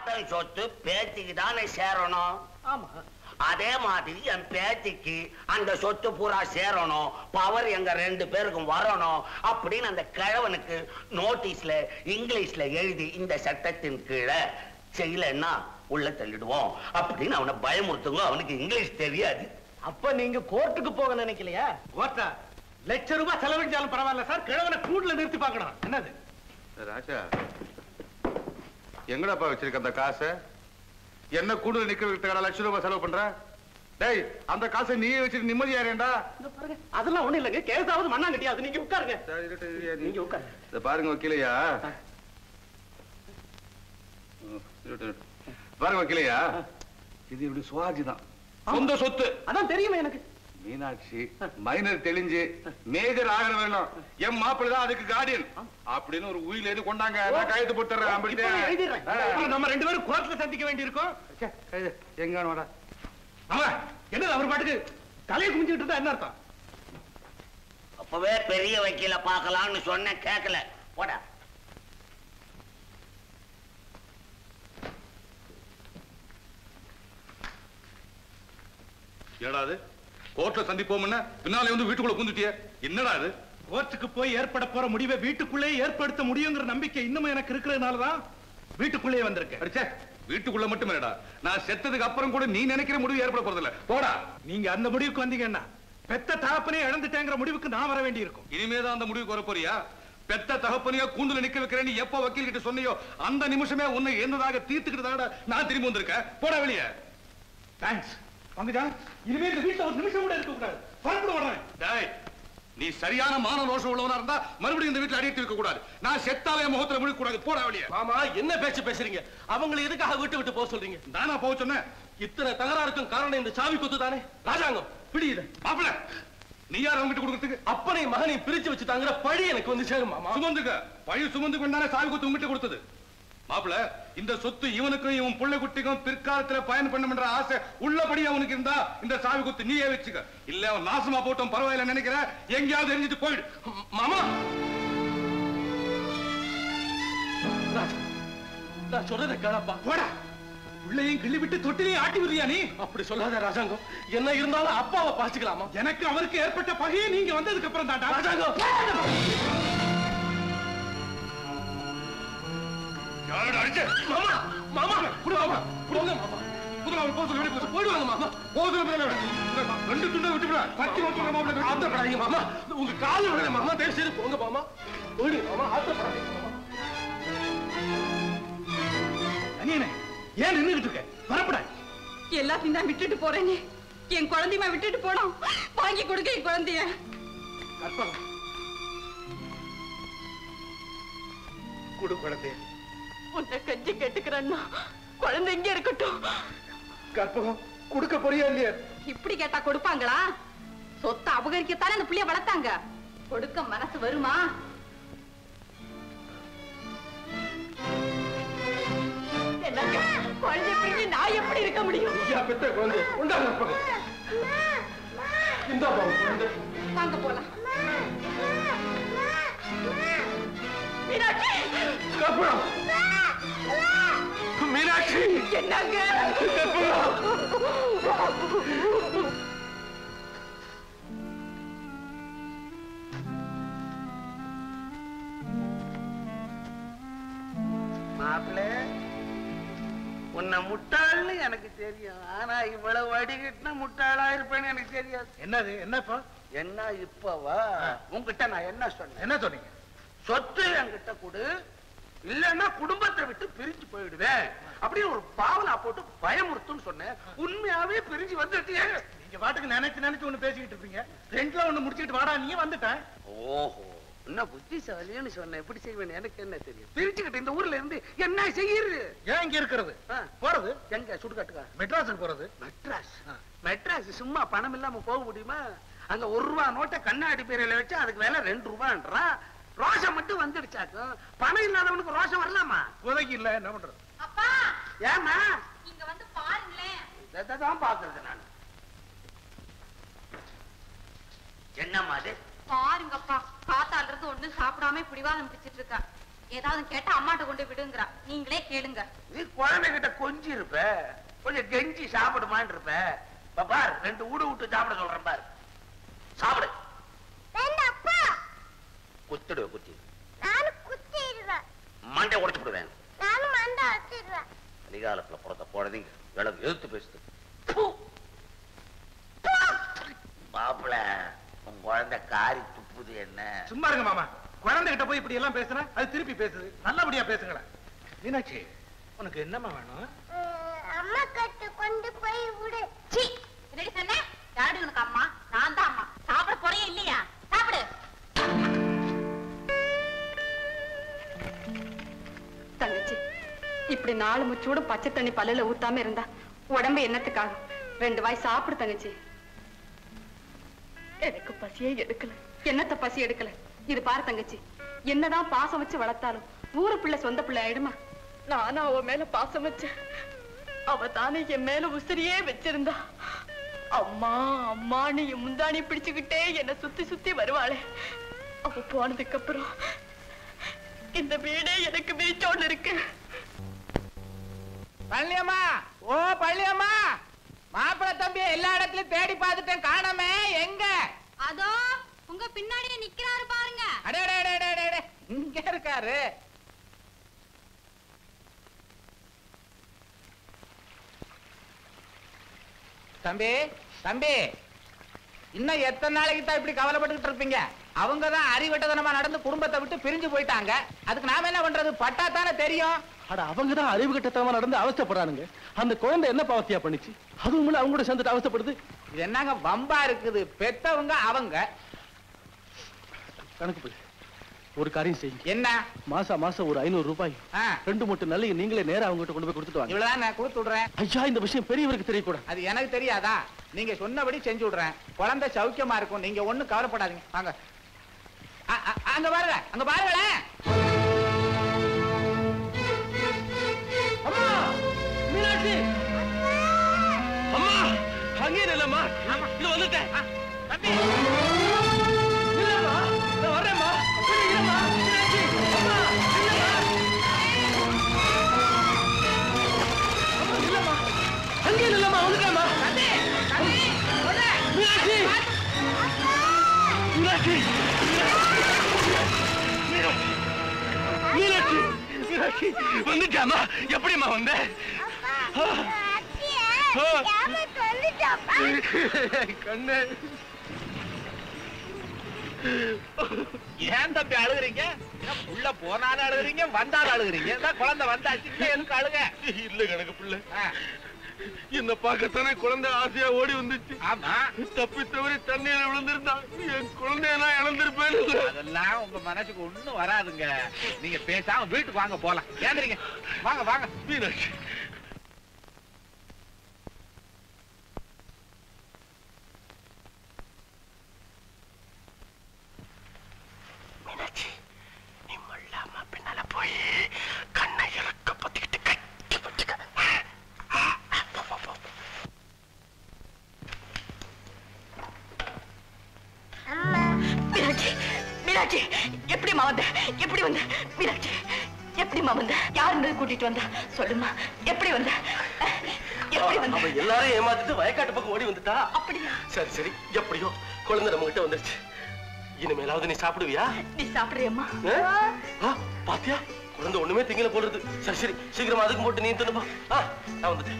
பாட்டன் சொத்து பேத்திக்கு தானே சேரணும் ஆமா அதே மாதிரி என் பேத்திக்கு அந்த சொத்து பூரா சேரணும் பவர் எங்க ரெண்டு பேருக்கும் வரணும் அப்படின்னு அந்த கிழவனுக்கு நோட்டீஸ்ல இங்கிலீஷ்ல எழுதி இந்த சட்டத்தின் கீழே செய்யலன்னா உள்ள தள்ளிடுவோம் அப்படின்னு அவனை பயமுறுத்துங்க அவனுக்கு இங்கிலீஷ் தெரியாது அப்ப நீங்க கோர்ட்டுக்கு போக நினைக்கலையா ஓட்டா லட்ச ரூபாய் செலவழிஞ்சாலும் பரவாயில்ல சார் கிழவனை கூண்டுல நிறுத்தி பார்க்கணும் என்னது ராஜா எங்கடாப்பா வச்சிருக்க அந்த காசை என்ன கூடுதல் நிக்க வைக்கிறதுக்கான லட்சம் ரூபாய் செலவு பண்ற டேய் அந்த காசை நீயே வச்சுட்டு நிம்மதியா இருடா இந்த பாருங்க அதெல்லாம் ஒண்ணும் இல்லைங்க கேஸாவது மண்ணா கட்டியாது நீங்க உட்காருங்க நீங்க உட்காருங்க இத பாருங்க வக்கீலையா ம், இருக்கட்டும், இருக்கட்டும். பாருங்க வக்கீலையா இது இப்படி சுவாஜி தான் சொந்த சொத்து அதான் தெரியுமே எனக்கு மீனாட்சி மைனர் தெளிஞ்சு மேஜர் ஆகிற வேணும் என் மாப்பிள்ளை தான் அதுக்கு கார்டியன் அப்படின்னு ஒரு உயிர் எழுதி கொண்டாங்க நான் கையெழுத்து போட்டுறேன் இப்போ எழுதிடுறேன். அப்படின்ட்டு நம்ம ரெண்டு பேரும் கோர்ட்ல சந்திக்க வேண்டியிருக்கும் ச்சே, கைது. எங்க வாடா அவன் என்னது அவர் பாட்டுக்கு தலையை குமிஞ்சுட்டு இருந்தா என்ன அர்த்தம் அப்பவே பெரிய வக்கீல பார்க்கலாம்னு சொன்னேன் கேட்கல போடா என்னடா அது கோர்ட்ல சந்திப்போம்னா பின்னாலே வந்து வீட்டுக்குள்ள புந்துட்டிய என்னடா இது கோர்ட்டுக்கு போய் ஏற்பட போற முடிவை வீட்டுக்குள்ளேயே ஏற்படுத்த முடியுங்கிற நம்பிக்கை இன்னமும் எனக்கு இருக்கிறதுனால தான் வீட்டுக்குள்ளேயே வந்திருக்கேன் அடிச்சே வீட்டுக்குள்ள மட்டும் இல்லடா நான் செத்ததுக்கு அப்புறம் கூட நீ நினைக்கிற முடிவு ஏற்பட போறதில்ல போடா நீங்க அந்த முடிவுக்கு வந்தீங்கன்னா பெத்த தகப்பனே இழந்துட்டேங்கிற முடிவுக்கு நான் வர வேண்டியிருக்கும் இனிமேதான் அந்த முடிவுக்கு வர போறியா பெத்த தகப்பனையோ கூண்டுல நிக்க வைக்கிறேன் நீ எப்ப வக்கீல் கிட்ட சொன்னியோ அந்த நிமிஷமே உன்னை என்னதாக தீர்த்துக்கிட்டு நான் திரும்பி வந்திருக்கேன் போடா வெளியே தேங்க்ஸ் பங்குஜா இனிமே இந்த வீட்டுல ஒரு நிமிஷம் கூட இருக்க கூடாது பரப்பிட விடுறேன் டேய் நீ சரியான மான ரோஷம் உள்ளவனா இருந்தா மறுபடியும் இந்த வீட்டுல அடித்து இருக்க கூடாது நான் செத்தாலே முகத்துல முழிக்க கூடாது போடா வெளியே மாமா என்ன பேச்சு பேசுறீங்க அவங்களை எதுக்காக விட்டு விட்டு போக சொல்றீங்க நானா போக சொன்னேன் இத்தனை தகராறுக்கும் காரணம் இந்த சாவி கொத்து தானே ராஜாங்கம் பிடி இதை மாப்பிள நீ யார் அவங்கிட்ட கொடுக்கறதுக்கு அப்பனை மகனை பிரிச்சு வச்சு தாங்கிற பழி எனக்கு வந்து சேரும் மாமா சுமந்துக்க பழி சுமந்து கொண்டானே சாவி குத்து உங்ககிட்ட கொடுத்தது மாப்பிள இந்த சொத்து இவனுக்கும் இவன் புள்ள குட்டிக்கும் பிற்காலத்துல பயன் பண்ணும்ன்ற ஆசை உள்ளபடி அவனுக்கு இருந்தா இந்த சாவி குத்து நீயே வச்சுக்க இல்ல அவன் நாசமா போட்டும் பரவாயில்ல நினைக்கிற எங்கேயாவது எரிஞ்சிட்டு போயிடு மாமா ராஜா, நான் சொல்றதை கேளப்பா போடா உள்ளேயும் கிள்ளி விட்டு தொட்டிலையும் ஆட்டி விடுறியா நீ அப்படி சொல்லாத ராஜாங்கம் என்ன இருந்தாலும் அப்பாவை பாத்துக்கலாமா எனக்கு அவருக்கு ஏற்பட்ட பகையை நீங்க வந்ததுக்கு அப்புறம் தாண்டா ராஜாங்கம் யாரோட அடிச்ச மாமா மாமா புடு மாமா புடுங்க மாமா புதுல அவன் போக சொல்லி போச்சு போயிடுவாங்க மாமா போதுல மேல ரெண்டு துண்டை விட்டு விட கத்தி வந்து மாப்பிள ஆத்திரப்படாதீங்க மாமா உங்க கால விட மாமா தயவு செய்து போங்க மாமா போயிடு மாமா ஆத்திரப்படாதீங்க மாமா அனியனே ஏன் நின்னுகிட்டு இருக்க வரப்பட எல்லாத்தையும் தான் விட்டுட்டு போறேனே என் குழந்தையுமா விட்டுட்டு போனோம் வாங்கி கொடுக்க என் குழந்தைய கற்பகம் குடு குழந்தைய உன்னை கஞ்சி கேட்டுக்கிறேன்னா குழந்தை இங்க இருக்கட்டும் கற்பகம் கொடுக்க போறியா இல்லையா இப்படி கேட்டா கொடுப்பாங்களா சொத்தை அபகரிக்கத்தானே அந்த புள்ளைய வளர்த்தாங்க கொடுக்க மனசு வருமா என்னங்க குழந்தை பிரிஞ்சு நான் எப்படி இருக்க முடியும் ஐயா பெத்த குழந்தை உண்டாங்க கற்பகம் இந்தா பாவம் குழந்தை வாங்க போலாம் மீனாட்சி கற்பகம் மீனாட்சி என்னங்க மாப்பிள்ள உன்னை முட்டாள்னு எனக்கு தெரியும் ஆனா இவ்வளவு வடிகட்டின முட்டாளா இருப்பேன்னு எனக்கு தெரியாது என்னது என்னப்பா என்ன இப்பவா உன்கிட்ட நான் என்ன சொன்னேன் என்ன சொன்னீங்க சொத்து என்கிட்ட கொடு இல்லன்னா குடும்பத்தை விட்டு பிரிஞ்சு போயிடுவேன் அப்படின்னு ஒரு பாவனா போட்டு பயமுறுத்துன்னு சொன்னேன் உண்மையாவே பிரிஞ்சு வந்துட்டியே நீங்க பாட்டுக்கு நினைச்சு நினைச்சு ஒண்ணு பேசிக்கிட்டு இருப்பீங்க ரெண்டுல ஒண்ணு முடிச்சுக்கிட்டு வாடா நீ வந்துட்டேன் ஓஹோ என்ன புத்திசாலின்னு சொன்னேன் எப்படி செய்வேன் எனக்கு என்ன தெரியும் பிரிச்சுக்கிட்டு இந்த ஊர்ல இருந்து என்ன செய்யுது ஏன் இங்க இருக்கிறது ஆ. போறது எங்க சுடுகாட்டுக்கா மெட்ராஸுக்கு போறது மெட்ராஸ் மெட்ராஸ் சும்மா பணம் இல்லாம போக முடியுமா அங்க ஒரு ரூபா நோட்டை கண்ணாடி பேரையில வச்சு அதுக்கு விலை ரெண்டு ரூபான்றான் ரோஷம் மட்டும் வந்துடுச்சாக்கும் பணம் இல்லாதவனுக்கு ரோஷம் வரலாமா உதவி இல்ல என்ன பண்றது அப்பா ஏமா இங்க வந்து பாருங்களேன் இதான் பாக்குறது நான் என்னம்மா அது பாருங்கப்பா காத்தால இருந்து ஒண்ணு சாப்பிடாம பிடிவாதம் பிடிச்சிட்டு இருக்கா ஏதாவது கேட்டா அம்மாட்ட கொண்டு விடுங்கறா நீங்களே கேளுங்க நீ குழந்தைகிட்ட கொஞ்சி இருப்ப கொஞ்சம் கெஞ்சி சாப்பிடுமான்னு இருப்ப இப்ப பார் ரெண்டு ஊடு விட்டு சாப்பிட சொல்றேன் பார் சாப்பிடு வேண்டாப்பா குத்திடுவேன் குத்தி நானும் குத்திடுவேன் மண்டை உடைச்சு விடுவேன் நானும் மண்டை வச்சிடுவேன் அதிகாலத்துல பிறந்த குழந்தைங்க விளக்கு எதிர்த்து பேசுது மாப்பிள உன் குழந்தை காரி துப்புது என்ன சும்மா இருங்க மாமா குழந்தைகிட்ட போய் இப்படி எல்லாம் பேசுறேன் அது திருப்பி பேசுது நல்லபடியா பேசுங்களேன் மீனாட்சி உனக்கு என்னம்மா வேணும் உம், அம்மா கட்டு கொண்டு போய் விடு சீ என்னடி சொன்ன யாரு உனக்கு அம்மா நான் தான் அம்மா சாப்பிட போறியா இல்லையா சாப்பிடு தங்கச்சி இப்படி நாலு முச்சூட பச்சை தண்ணி பல்லுல ஊத்தாம இருந்தா உடம்பு என்னத்துக்காகும் ரெண்டு வாய் சாப்பிடு தங்கச்சி எனக்கு பசியே எடுக்கல என்னத்த பசி எடுக்கல இது பாரு தங்கச்சி என்னதான் பாசம் வச்சு வளர்த்தாலும் ஊரு பிள்ளை சொந்த பிள்ளை ஆயிடுமா நானும் அவ மேல பாசம் வச்சேன் அவ தானே என் மேல உசிரியே வச்சிருந்தா அம்மா அம்மான்னு என் முந்தாணி பிடிச்சுக்கிட்டே என்ன சுத்தி சுத்தி வருவாளே அவ போனதுக்கு அப்புறம் இந்த வீடே எனக்கு வீச்சோடு இருக்கு பழனியம்மா ஓ பழனியம்மா மாப்பிள தம்பி எல்லா இடத்துலயும் தேடி பார்த்துட்டேன் காணாமே எங்க அதோ உங்க பின்னாடியே நிக்கிறாரு பாருங்க அடே அடே, அடே, அடே, அடே, அடே. இங்க இருக்காரு தம்பி தம்பி இன்னும் எத்தனை நாளைக்கு தான் இப்படி கவலைப்பட்டுக்கிட்டு இருப்பீங்க அவங்க தான் அறிவட்டதனமா நடந்து குடும்பத்தை விட்டு பிரிஞ்சு போயிட்டாங்க அதுக்கு நாம என்ன பண்றது பட்டா தானே தெரியும் அட அவங்க தான் அறிவு கட்டத்தனமா நடந்து அவஸ்தைப்படுறானுங்க அந்த குழந்தை என்ன பாவத்தியா பண்ணிச்சு அதுவும் இல்ல அவங்க கூட சேர்ந்துட்டு அவஸ்தைப்படுது இது என்னங்க வம்பா இருக்குது பெத்தவங்க அவங்க கணக்கு போய் ஒரு காரியம் செய்யுங்க என்ன மாசா மாசம் ஒரு ஐநூறு ரூபாய் ஆ, ரெண்டு மூட்டை நல்ல நீங்களே நேரா அவங்க கொண்டு போய் கொடுத்துட்டு வாங்க இவ்வளவுதான் நான் கொடுத்து விடுறேன் ஐயா இந்த விஷயம் பெரியவருக்கு தெரியக்கூடாது அது எனக்கு தெரியாதா நீங்க சொன்னபடி செஞ்சு விடுறேன் குழந்தை சௌக்கியமா இருக்கும் நீங்க ஒண்ணும் கவலைப்படாதீங்க வாங்க அ- அ- அங்க பாருங்க அங்க பாருங்களேன் அம்மா மீனாட்சி அம்மா அங்கே இல்லம்மா இது வந்துட்டேன் தம்பி இல்லம்மா நான் வர்றேம்மா கொஞ்சம் இரும்மா. மீனாட்சி அம்மா இல்லம்மா அம்மா இல்லம்மா அங்கே இல்லம்மா வந்துட்டேம்மா தம்பி தம்பி சொல்லு. மீனாட்சி மீனாட்சி மீனாட்சி மீனாட்சி வந்துட்டாமா எப்படிம்மா வந்த அத்தியே ஏமாத்து வந்துட்டாப்பா கண்ணு ஏன் தம்பி அழுகுறீங்க என்ன உள்ள போனாலும் அழுகுறீங்க வந்தாலும் அழுகுறீங்க இதான் குழந்தை வந்தாச்சு இன்னும் எதுக்கு அழுக இல்ல கணக்கு பிள்ளை ஆ, என்ன பார்க்கத்தானே குழந்தை ஆசையா ஓடி வந்துச்சு ஆமா தப்பி தவறி தண்ணீர் விழுந்திருந்தா என் குழந்தைய நான் இழந்திருப்பேன் அதெல்லாம் உங்க மனசுக்கு ஒண்ணும் வராதுங்க நீங்க பேசாம வீட்டுக்கு வாங்க போலாம் ஏந்திரீங்க வாங்க வாங்க மீனாட்சி மீனாட்சி நீ மல்லாம பின்னால போய் கண்ணை இறக்க பத்திக்கிட்டு கட்டி வச்சுக்க போ, போ, போ. மீனாட்சி மீனாட்சி எப்படிம்மா வந்த எப்படி வந்த மீனாட்சி எப்படிம்மா வந்த யாருன்னு கூட்டிட்டு வந்தா சொல்லுமா எப்படி வந்த எப்படி வந்த அவ எல்லாரையும் ஏமாத்திட்டு வயக்காட்டு பக்கம் ஓடி வந்துட்டா அப்படியா சரி சரி எப்படியோ குழந்தை நம்ம கிட்ட வந்துருச்சு இனிமேலாவது நீ சாப்பிடுவியா நீ சாப்பிடுறியம்மா ஆ? ஆ, பாத்தியா குழந்தை ஒண்ணுமே திங்கல போடுறது சரி சரி சீக்கிரமா அதுக்கு போட்டு நீ தின்னுப்பா ஆ, நான் வந்துட்டேன்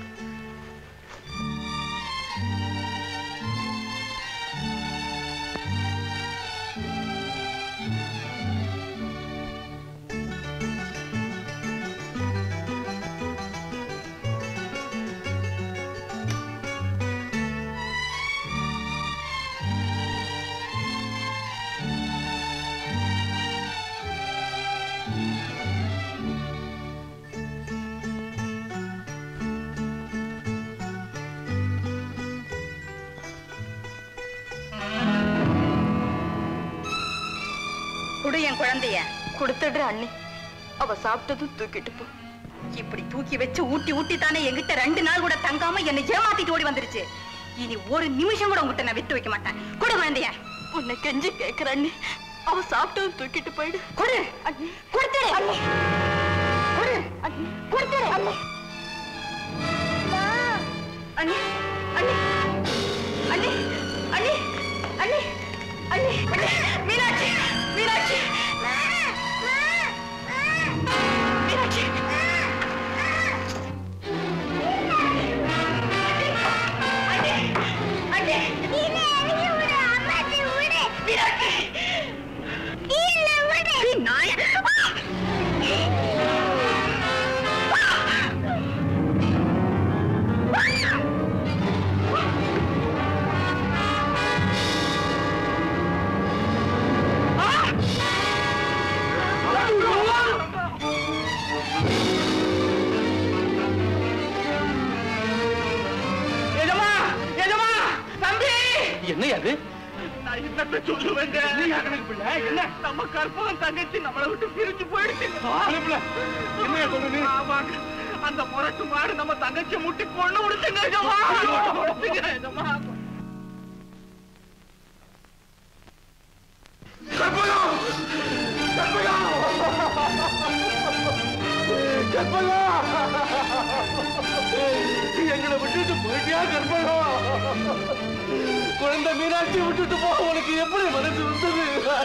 குடு என் குழந்தைய கொடுத்துடுற அண்ணி அவ சாப்பிட்டதும் தூக்கிட்டு போ இப்படி தூக்கி வச்சு ஊட்டி ஊட்டி தானே என்கிட்ட ரெண்டு நாள் கூட தங்காம என்னை ஏமாத்திட்டு ஓடி வந்துருச்சு இனி ஒரு நிமிஷம் கூட உங்ககிட்ட நான் விட்டு வைக்க மாட்டேன் கொடு குழந்தைய உன்னை கெஞ்சி கேட்கிற அண்ணி அவ சாப்பிட்டு தூக்கிட்டு போயிடு கொடு அண்ணி கொடுத்துரு கொடு அண்ணி கொடுத்துரு அண்ணி அண்ணி அண்ணி அண்ணி அண்ணி அண்ணி அண்ணி அண்ணி மீனாட்சி மீனாட்சி மீனாட்சி அண்ணி அண்ணி கீழே இறங்கி விடு அம்மாச்சி விடு மீனாட்சி கீழே விடு நாய எஜமா எஜமா தம்பி என்ன அது நான் என்னத்த சொல்லுவேங்க பிள்ளை என்ன நம்ம கற்பகம் தங்கச்சி நம்மளை விட்டு பிரிஞ்சு போயிடுச்சுங்க என்ன சொல்றது ஆமாங்க அந்த முரட்டு மாடு நம்ம தங்கச்சி முட்டி கொண்டு முடிச்சுங்க எஜமா முடிச்சுங்க எஜமா எங்களை விட்டுட்டு போயிட்டியா கற்பகம் குழந்தை மீனாட்சி விட்டுட்டு போ உனக்கு எப்படி மனசு வந்தது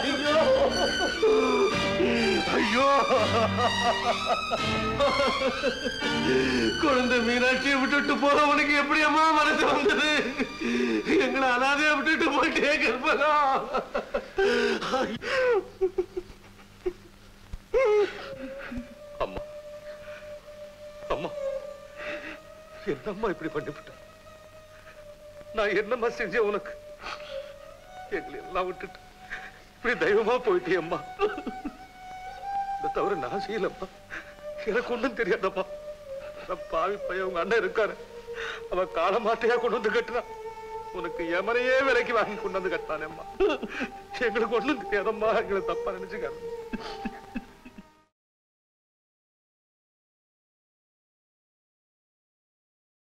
ஐயோ ஐயோ குழந்தை மீனாட்சியை விட்டுட்டு போற உனக்கு எப்படி அம்மா மனசு வந்தது எங்களை அனாதையா விட்டுட்டு போயிட்டே கற்பகம் அம்மா அம்மா என்னம்மா இப்படி பண்ணிவிட்ட நான் என்னம்மா செஞ்சேன் உனக்கு எங்களை எல்லாம் விட்டுட்டு இப்படி தெய்வமா போயிட்டியம்மா இந்த தவிர நான் செய்யலம்மா எனக்கு ஒண்ணும் தெரியாதம்மா நான் பாவி பையன் உங்க அண்ணன் இருக்காரு அவன் காலமாத்தையா கொண்டு வந்து கட்டுறான் உனக்கு எமனையே விலைக்கு வாங்கி கொண்டு வந்து கட்டானேம்மா எங்களுக்கு ஒண்ணும் தெரியாதம்மா எங்களை தப்பா நினைச்சுக்காரு